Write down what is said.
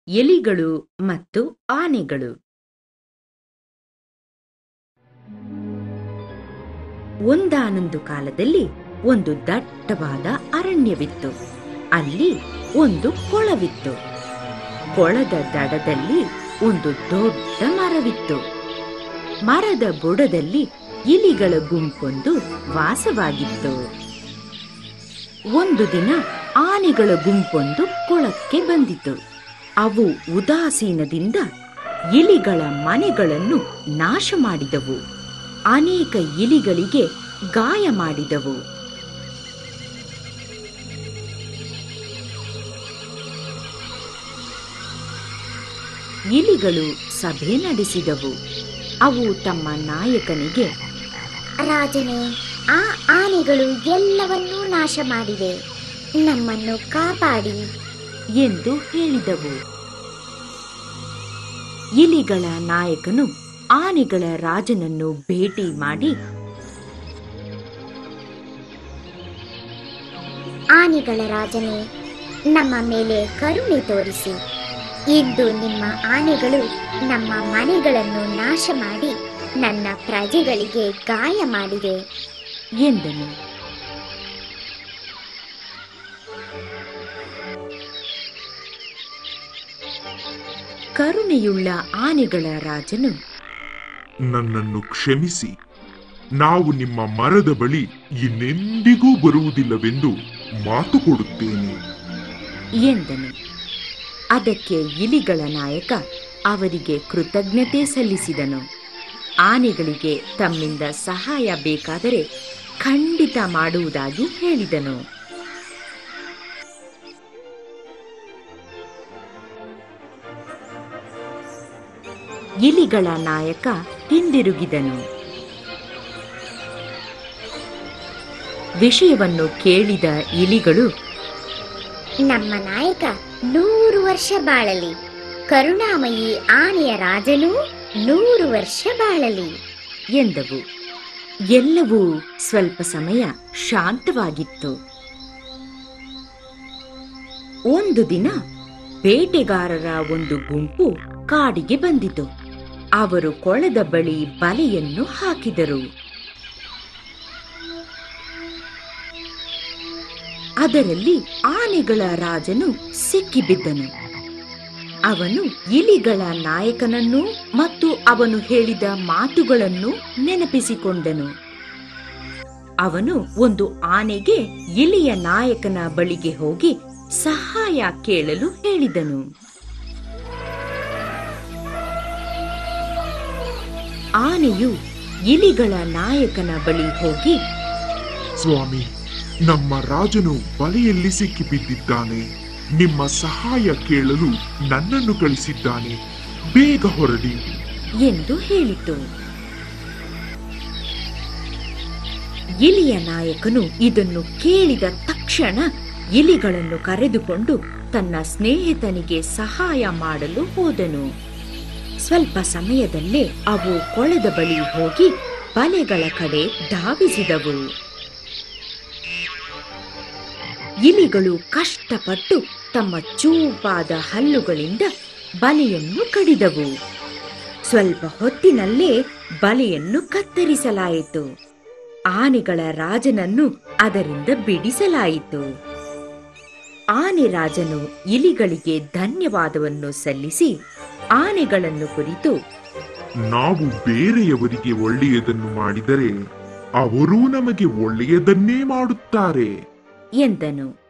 ಎಲಿಗಳು ಮತ್ತು ಆನೆಗಳು ಒಂದಾನೊಂದು ಕಾಲದಲ್ಲಿ ಒಂದು ದಟ್ಟವಾದ ಅರಣ್ಯವಿತ್ತು ಅಲ್ಲಿ ಒಂದು ಕೊಳವಿತ್ತು ಕೊಳದ ದಡದಲ್ಲಿ ಒಂದು ದೊಡ್ಡ ಮರವಿತ್ತು ಮರದ ಬುಡದಲ್ಲಿ ಇಲಿಗಳ ಗುಂಪೊಂದು ವಾಸವಾಗಿತ್ತು ಒಂದು ದಿನ ಆನೆಗಳ ಗುಂಪೊಂದು ಕೊಳಕ್ಕೆ ಬಂದಿತು ಅವು ಉದಾಸೀನದಿಂದ ಇಲಿಗಳ ಮನೆಗಳನ್ನು ನಾಶ ಮಾಡಿದವು ಅನೇಕ ಇಲಿಗಳಿಗೆ ಗಾಯ ಮಾಡಿದವು ಇಲಿಗಳು ಸಭೆ ನಡೆಸಿದವು ಅವು ತಮ್ಮ ನಾಯಕನಿಗೆ ರಾಜನೇ ಆ ಆನೆಗಳು ಎಲ್ಲವನ್ನೂ ನಾಶ ಮಾಡಿವೆ ನಮ್ಮನ್ನು ಕಾಪಾಡಿ ಎಂದು ಹೇಳಿದವು ಇಲಿಗಳ ನಾಯಕನು ಆನೆಗಳ ರಾಜನನ್ನು ಭೇಟಿ ಮಾಡಿ ಆನೆಗಳ ರಾಜನೇ ನಮ್ಮ ಮೇಲೆ ಕರುಣೆ ತೋರಿಸಿ ಇಂದು ನಿಮ್ಮ ಆನೆಗಳು ನಮ್ಮ ಮನೆಗಳನ್ನು ನಾಶ ಮಾಡಿ ನನ್ನ ಪ್ರಜೆಗಳಿಗೆ ಗಾಯ ಮಾಡಿವೆ ಎಂದನು ಕರುಣೆಯುಳ್ಳ ಆನೆಗಳ ರಾಜನು ನನ್ನನ್ನು ಕ್ಷಮಿಸಿ ನಾವು ನಿಮ್ಮ ಮರದ ಬಳಿ ಇನ್ನೆಂದಿಗೂ ಬರುವುದಿಲ್ಲವೆಂದು ಮಾತು ಕೊಡುತ್ತೇನೆ ಎಂದನು ಅದಕ್ಕೆ ಇಲಿಗಳ ನಾಯಕ ಅವರಿಗೆ ಕೃತಜ್ಞತೆ ಸಲ್ಲಿಸಿದನು ಆನೆಗಳಿಗೆ ತಮ್ಮಿಂದ ಸಹಾಯ ಬೇಕಾದರೆ ಖಂಡಿತ ಮಾಡುವುದಾಗಿ ಹೇಳಿದನು ಇಲಿಗಳ ನಾಯಕ ಹಿಂದಿರುಗಿದನು ವಿಷಯವನ್ನು ಕೇಳಿದ ಇಲಿಗಳು ನಮ್ಮ ನಾಯಕ ನೂರು ವರ್ಷ ಬಾಳಲಿ ಕರುಣಾಮಯಿ ಆನೆಯ ರಾಜನೂ ನೂರು ವರ್ಷ ಬಾಳಲಿ ಎಂದವು ಎಲ್ಲವೂ ಸ್ವಲ್ಪ ಸಮಯ ಶಾಂತವಾಗಿತ್ತು ಒಂದು ದಿನ ಬೇಟೆಗಾರರ ಒಂದು ಗುಂಪು ಕಾಡಿಗೆ ಬಂದಿತು ಅವರು ಕೊಳದ ಬಳಿ ಬಲೆಯನ್ನು ಹಾಕಿದರು ಅದರಲ್ಲಿ ಆನೆಗಳ ರಾಜನು ಸಿಕ್ಕಿಬಿದ್ದನು ಅವನು ಇಲಿಗಳ ನಾಯಕನನ್ನು ಮತ್ತು ಅವನು ಹೇಳಿದ ಮಾತುಗಳನ್ನು ನೆನಪಿಸಿಕೊಂಡನು ಅವನು ಒಂದು ಆನೆಗೆ ಇಲಿಯ ನಾಯಕನ ಬಳಿಗೆ ಹೋಗಿ ಸಹಾಯ ಕೇಳಲು ಹೇಳಿದನು ಆನೆಯು ಇಲಿಗಳ ನಾಯಕನ ಬಳಿ ಹೋಗಿ ಸ್ವಾಮಿ ನಮ್ಮ ರಾಜನು ಬಲೆಯಲ್ಲಿ ಸಿಕ್ಕಿಬಿದ್ದಿದ್ದಾನೆ ನಿಮ್ಮ ಸಹಾಯ ಕೇಳಲು ನನ್ನನ್ನು ಕಳಿಸಿದ್ದಾನೆ ಬೇಗ ಹೊರಡಿ ಎಂದು ಹೇಳಿತು ಇಲಿಯ ನಾಯಕನು ಇದನ್ನು ಕೇಳಿದ ತಕ್ಷಣ ಇಲಿಗಳನ್ನು ಕರೆದುಕೊಂಡು ತನ್ನ ಸ್ನೇಹಿತನಿಗೆ ಸಹಾಯ ಮಾಡಲು ಹೋದನು ಸ್ವಲ್ಪ ಸಮಯದಲ್ಲೇ ಅವು ಕೊಳದ ಬಳಿ ಹೋಗಿ ಬಲೆಗಳ ಕಡೆ ಧಾವಿಸಿದವು ಇಲಿಗಳು ಕಷ್ಟಪಟ್ಟು ತಮ್ಮ ಚೂಪಾದ ಹಲ್ಲುಗಳಿಂದ ಬಲೆಯನ್ನು ಕಡಿದವು ಸ್ವಲ್ಪ ಹೊತ್ತಿನಲ್ಲೇ ಬಲೆಯನ್ನು ಕತ್ತರಿಸಲಾಯಿತು ಆನೆಗಳ ರಾಜನನ್ನು ಅದರಿಂದ ಬಿಡಿಸಲಾಯಿತು ಆನೆ ರಾಜನು ಇಲಿಗಳಿಗೆ ಧನ್ಯವಾದವನ್ನು ಸಲ್ಲಿಸಿ ಆನೆಗಳನ್ನು ಕುರಿತು ನಾವು ಬೇರೆಯವರಿಗೆ ಒಳ್ಳೆಯದನ್ನು ಮಾಡಿದರೆ ಅವರೂ ನಮಗೆ ಒಳ್ಳೆಯದನ್ನೇ ಮಾಡುತ್ತಾರೆ ಎಂದನು